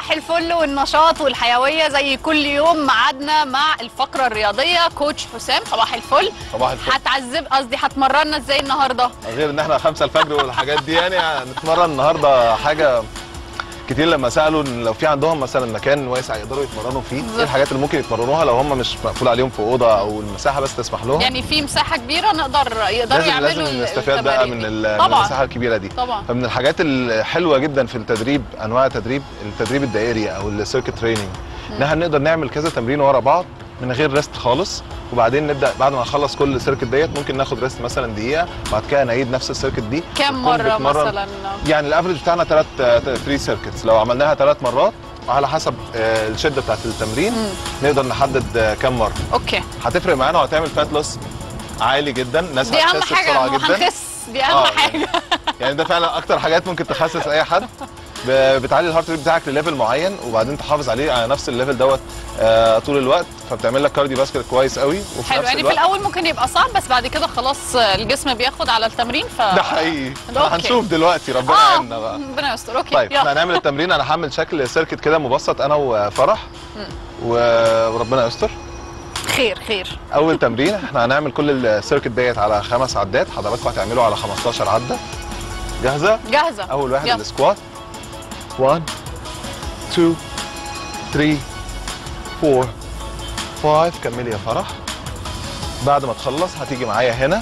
صباح الفل والنشاط والحيويه زي كل يوم ميعادنا مع الفقره الرياضيه كوتش حسام صباح الفل صباح الفل هتعذب قصدي هتمرنا ازاي النهارده غير ان احنا خمسة الفجر والحاجات دي يعني هنتمرن النهارده حاجه كتير لما سالوا ان لو في عندهم مثلا مكان واسع يقدروا يتمرنوا فيه بالظبط. ايه الحاجات اللي ممكن يتمرنوها لو هم مش مقفول عليهم في اوضه او المساحه بس تسمح لهم يعني في مساحه كبيره نقدر يقدروا لازم يعملوا لازم ال- نستفاد بقى التمارين من, دي. ال- من طبعا المساحه الكبيره دي طبعا فمن الحاجات الحلوه جدا في التدريب انواع التدريب التدريب الدائري او السيركت تريننج ان احنا نقدر نعمل كذا تمرين ورا بعض من غير ريست خالص وبعدين نبدا بعد ما نخلص كل سيركت ديت ممكن ناخد ريست مثلا دقيقه بعد كده نعيد نفس السيركت دي كام ونكون مره بنتمرن مثلا يعني الافرج بتاعنا 3 3 سيركتس لو عملناها ثلاث مرات وعلى حسب آه، الشده بتاعت التمرين مم. نقدر نحدد آه، كام مره اوكي هتفرق معانا وهتعمل فات لوس عالي جدا ناس دي اهم هتخس حاجه بسرعه إنه جدا هنخس دي اهم آه، حاجه يعني ده فعلا اكتر حاجات ممكن تخسس اي حد ب- بتعلي الهارت ريت بتاعك لليفل معين وبعدين تحافظ عليه على نفس الليفل دوت آه، طول الوقت فبتعمل لك كارديو باسكت كويس قوي وفي حلو نفس يعني في الوقت الاول ممكن يبقى صعب بس بعد كده خلاص الجسم بياخد على التمرين ف ده حقيقي ده أوكي. هنشوف دلوقتي ربنا اه يعيننا بقى ربنا يستر اوكي طيب يلا. احنا هنعمل التمرين انا هعمل شكل سيركت كده مبسط انا وفرح و- وربنا يستر خير خير اول تمرين احنا هنعمل كل السيركت ديت على خمس عدات حضراتكم هتعملوا على 15 عده جاهزه جاهزه اول واحد يلا. السكوات 1 2 3 4 5 كملي يا فرح بعد ما تخلص هتيجي معايا هنا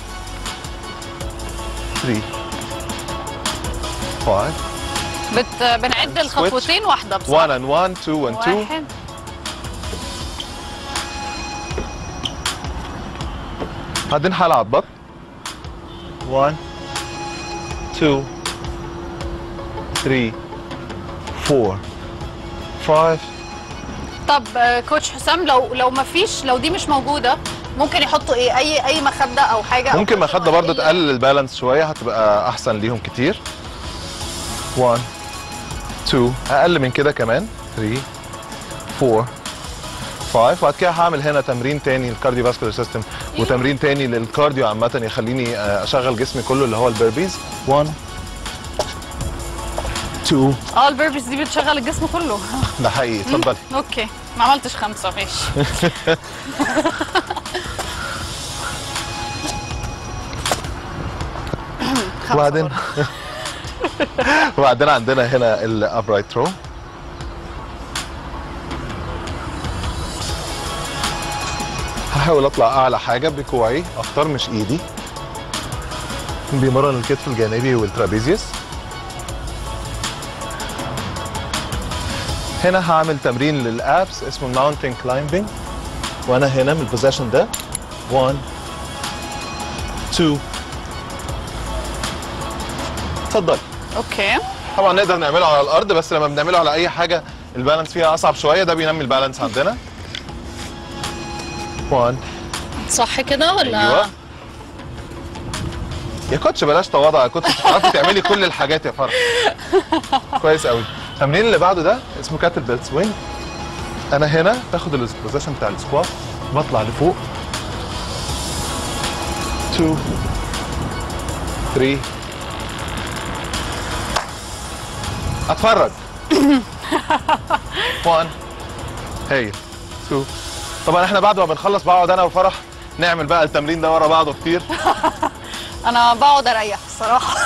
3 5 بت... بنعد الخطوتين واحده بصراحه 1 and 1 2 and 2 واحد بعدين هلعب بطن 1 2 3 4 5 طب آه، كوتش حسام لو لو ما فيش لو دي مش موجوده ممكن يحطوا ايه اي اي مخده او حاجه أو ممكن كده مخده ولا برضه إيه؟ تقلل البالانس شويه هتبقى احسن ليهم كتير 1 2 اقل من كده كمان 3 4 5 وبعد كده هعمل هنا تمرين تاني للكارديو فاسكولار سيستم وتمرين تاني للكارديو عامه يخليني آه، اشغل جسمي كله اللي هو البربيز 1 2 اه البيربس دي بتشغل الجسم كله ده حقيقي اتفضلي اوكي ما عملتش خمسه ماشي خمسة وبعدين برضه. وبعدين عندنا هنا الابرايت ثرو هحاول اطلع اعلى حاجه بكوعي اختار مش ايدي بيمرن الكتف الجانبي والترابيزيوس هنا هعمل تمرين للابس اسمه ماونتن كلايمبينج وانا هنا من البوزيشن ده 1 2 اتفضل اوكي طبعا نقدر نعمله على الارض بس لما بنعمله على اي حاجه البالانس فيها اصعب شويه ده بينمي البالانس عندنا 1 صح كده ولا ايوه يا كوتش بلاش تواضع يا كوتش بتعرفي تعملي كل الحاجات يا فرح كويس قوي التمرين اللي بعده ده اسمه كاتل بيلت سوينج انا هنا باخد البوزيشن بتاع السكوات بطلع لفوق 2 3 اتفرج 1 هايل 2 طبعا احنا بعد ما بنخلص بقعد انا وفرح نعمل بقى التمرين ده ورا بعضه كتير انا بقعد اريح الصراحه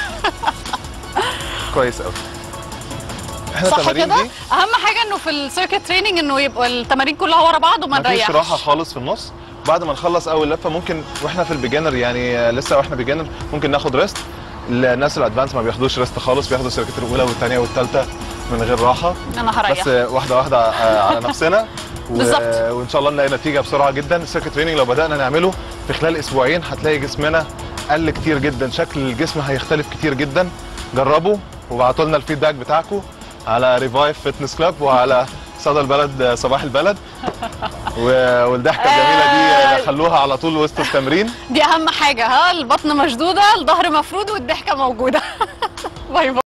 كويس قوي احنا صح التمارين كده دي اهم حاجه انه في السيركت تريننج انه يبقى التمارين كلها ورا بعض وما مفيش نريحش راحه خالص في النص بعد ما نخلص اول لفه ممكن واحنا في البيجنر يعني آه، لسه واحنا بيجنر ممكن ناخد ريست الناس الادفانس ما بياخدوش ريست خالص بياخدوا السيركت الاولى والثانيه والثالثه من غير راحه انا هريح بس آه، واحده واحده آه، على نفسنا و... بالظبط. وان شاء الله نلاقي نتيجه بسرعه جدا السيركت تريننج لو بدانا نعمله في خلال اسبوعين هتلاقي جسمنا قل كتير جدا شكل الجسم هيختلف كتير جدا جربوا وابعتوا لنا الفيدباك بتاعكم على ريفايف فيتنس كلاب وعلى صدى البلد آه، صباح البلد و- والضحكه الجميله آه. دي خلوها على طول وسط التمرين دي اهم حاجه ها البطن مشدوده الظهر مفرود والضحكه موجوده باي باي